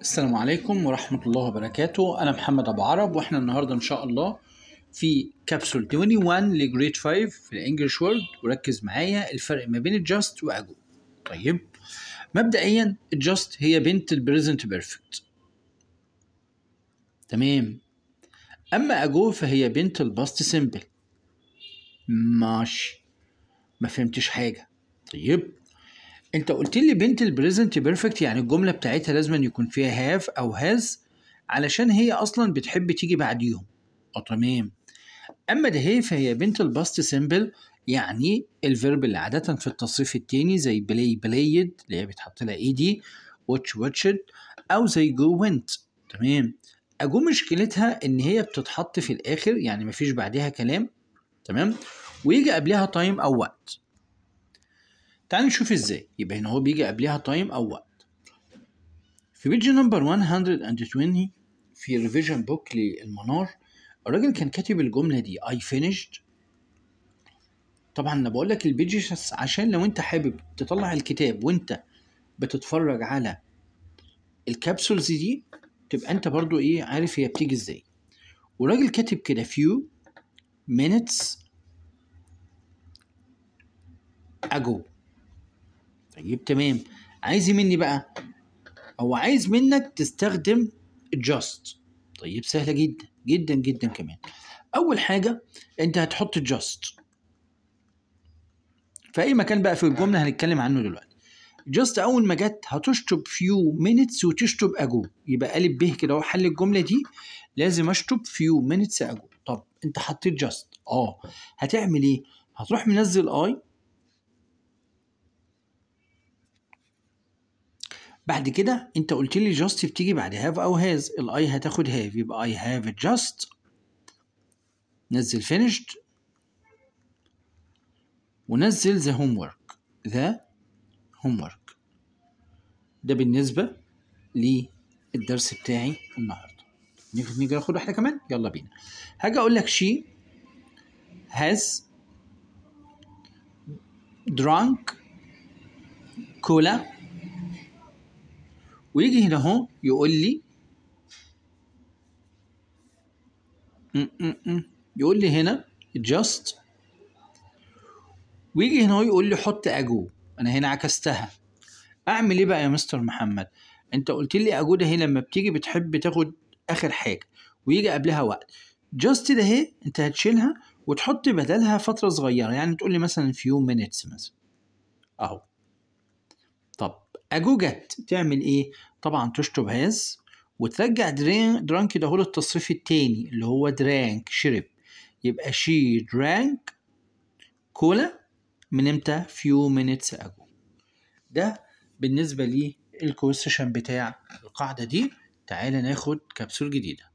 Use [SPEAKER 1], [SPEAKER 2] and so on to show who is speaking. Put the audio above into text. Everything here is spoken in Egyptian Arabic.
[SPEAKER 1] السلام عليكم ورحمة الله وبركاته أنا محمد أبو عرب وإحنا النهاردة إن شاء الله في كابسول 21 لجريد 5 في الإنجليش وورد وركز معايا الفرق ما بين الجاست وأجو طيب مبدئيا الجاست هي بنت البريزنت بيرفكت تمام أما أجو فهي بنت الباست سيمبل ماشي ما فهمتش حاجة طيب انت قلت لي بنت البريزنت بيرفكت يعني الجمله بتاعتها لازم أن يكون فيها هاف او هاز علشان هي اصلا بتحب تيجي بعديهم اه تمام اما ده هي فهي بنت الباست سيمبل يعني الفيرب اللي عاده في التصريف التاني زي بلاي بلايد اللي هي بيتحط لها اي دي واتش واتشد او زي جو وينت تمام اجو مشكلتها ان هي بتتحط في الاخر يعني مفيش بعدها كلام تمام ويجي قبلها تايم او وقت تعال نشوف ازاي يبقى هنا هو بيجي قبلها تايم او وقت في بيج نمبر 120 في ريفيجن بوك للمنار الراجل كان كاتب الجمله دي I finished طبعا انا بقول لك البيجز عشان لو انت حابب تطلع الكتاب وانت بتتفرج على الكابسولز دي تبقى انت برضو ايه عارف هي بتيجي ازاي والراجل كاتب كده few minutes ago طيب تمام عايز إيه مني بقى هو عايز منك تستخدم just طيب سهله جدا جدا جدا كمان اول حاجه انت هتحط just في اي مكان بقى في الجمله هنتكلم عنه دلوقتي just اول ما جت هتشطب few minutes وتشطب ago يبقى قالب به كده اهو حل الجمله دي لازم اشطب few minutes ago طب انت حطيت just اه هتعمل ايه هتروح منزل اي بعد كده انت قلت لي جاست بتيجي بعد هاف او هاز الاي هتاخد هاف يبقى اي هاف جاست نزل فينيشد ونزل ذا هوم ورك ذا هوم ورك ده بالنسبه للدرس بتاعي النهارده نيجي ناخد واحده كمان يلا بينا هاجي اقول لك شي هاز drunk كولا ويجي هنا اهو يقول لي م -م -م. يقول لي هنا just ويجي هنا اهو يقول لي حط اجو انا هنا عكستها اعمل ايه بقى يا مستر محمد انت قلت لي اجو ده هي لما بتيجي بتحب تاخد اخر حاجه ويجي قبلها وقت just ده اهي انت هتشيلها وتحط بدلها فتره صغيره يعني تقول لي مثلا few minutes مثلا اهو طب اجو جت تعمل ايه طبعا تشطب هاز وترجع درين درانك ده هو التصريف التاني اللي هو درانك شرب يبقى شي درانك كولا من امتى few minutes ago ده بالنسبة لي الكويستشن بتاع القاعدة دي تعالى ناخد كبسول جديدة